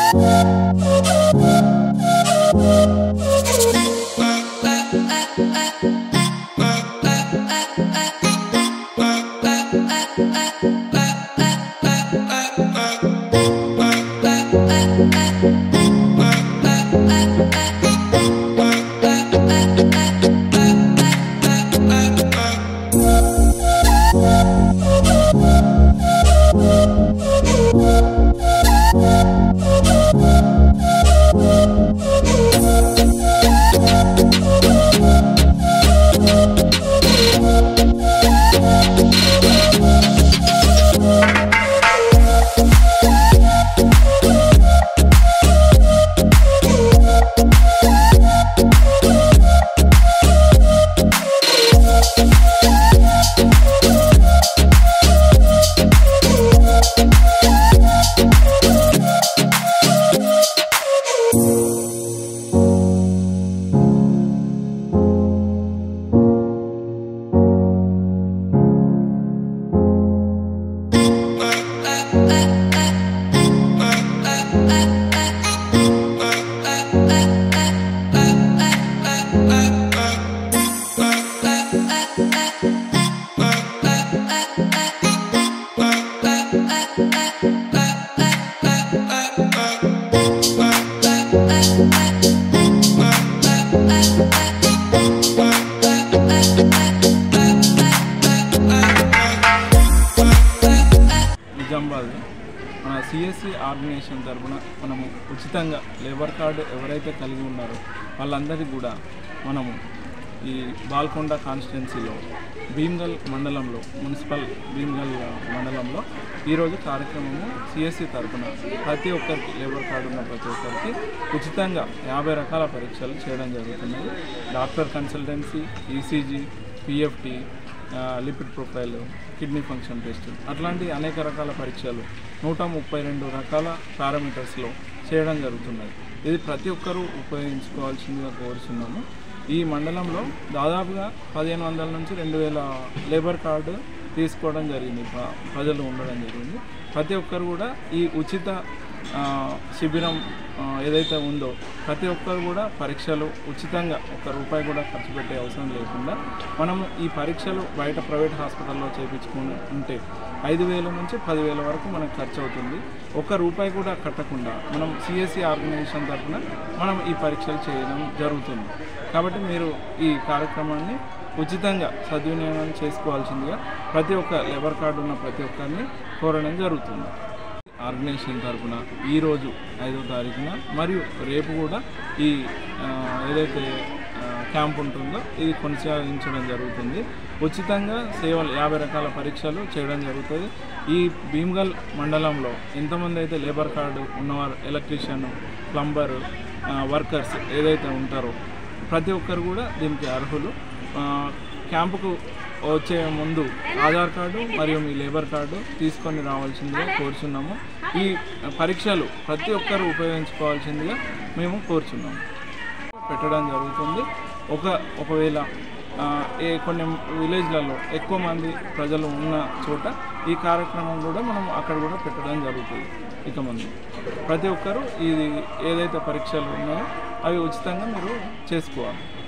నిజామాబాద్ మన CSC organisation తరఫున మనము ఉచితంగా లేబర్ కార్డు ఎవరైతే కలిగి ఉన్నారో వాళ్ళందరికీ కూడా మనము ఈ బాల్కొండ కాన్స్టిట్యున్సీలో భీమ్గల్ మండలంలో మున్సిపల్ భీమ్గల్ మండలంలో ఈరోజు కార్యక్రమము సిఎస్సి తరఫున ప్రతి ఒక్కరికి లేబర్ కార్డు ఉన్న ప్రతి ఒక్కరికి ఉచితంగా యాభై రకాల పరీక్షలు చేయడం జరుగుతున్నది doctor consultancy ECG PFT lipid profile kidney function test అట్లాంటి అనేక రకాల పరీక్షలు నూట ముప్పై రెండు రకాల పారామీటర్స్లో చేయడం జరుగుతున్నది ఇది ప్రతి ఒక్కరూ ఉపయోగించుకోవాల్సిందిగా కోరుచున్నాము ఈ మండలంలో దాదాపుగా పదిహేను వందల నుంచి రెండు వేల లేబర్ కార్డు తీసుకోవడం జరిగింది ప్ర- ప్రజలు ఉండడం జరిగింది ప్రతి ఒక్కరు కూడా ఈ ఉచిత ఆ, శిబిరం ఆ, ఏదైతే ఉందో ప్రతి ఒక్కరు కూడా పరీక్షలు ఉచితంగా ఒక్క రూపాయి కూడా ఖర్చు పెట్టే అవసరం లేకుండా మనం ఈ పరీక్షలు బయట ప్రైవేట్ హాస్పిటల్లో చేయించుకుని ఉంటే ఐదు వేల నుంచి పదివేల వరకు మనకు ఖర్చు అవుతుంది ఒక్క రూపాయి కూడా కట్టకుండా మనం సిఎస్సి ఆర్గనైజేషన్ తరఫున మనం ఈ పరీక్షలు చేయడం జరుగుతుంది కాబట్టి మీరు ఈ కార్యక్రమాన్ని ఉచితంగా సద్వినియోగం చేసుకోవాల్సిందిగా ప్రతి ఒక్క లేబర్ కార్డు ఉన్న ప్రతి ఒక్కరిని కోరడం జరుగుతుంది ఆర్గనైజేషన్ తరఫున ఈరోజు ఐదో తారీఖున మరియు రేపు కూడా ఈ ఆ, ఏదైతే ఆ, క్యాంప్ ఉంటుందో ఇది కొనసాగించడం జరుగుతుంది ఉచితంగా సేవలు యాభై రకాల పరీక్షలు చేయడం జరుగుతుంది ఈ భీమ్గల్ మండలంలో ఎంతమంది అయితే లేబర్ కార్డు ఉన్నవారు ఎలక్ట్రీషియన్ ప్లంబర్ వర్కర్స్ ఏదైతే ఉంటారో ప్రతి ఒక్కరు కూడా దీనికి అర్హులు ఆ, క్యాంపుకు వచ్చే ముందు ఆధార్ కార్డు మరియు మీ లేబర్ కార్డు తీసుకొని రావాల్సిందిగా కోరుచున్నాము ఈ పరీక్షలు ప్రతి ఒక్కరు ఉపయోగించుకోవాల్సిందిగా మేము కోరుచున్నాము పెట్టడం జరుగుతుంది ఒక ఒకవేళ ఆ, ఏ కొన్ని విలేజ్లలో ఎక్కువ మంది ప్రజలు ఉన్న చోట ఈ కార్యక్రమం కూడా మనం అక్కడ కూడా పెట్టడం జరుగుతుంది ఇక ముందు ప్రతి ఒక్కరూ ఇది ఏదైతే పరీక్షలు ఉన్నాయో అవి ఉచితంగా మీరు చేసుకోవాలి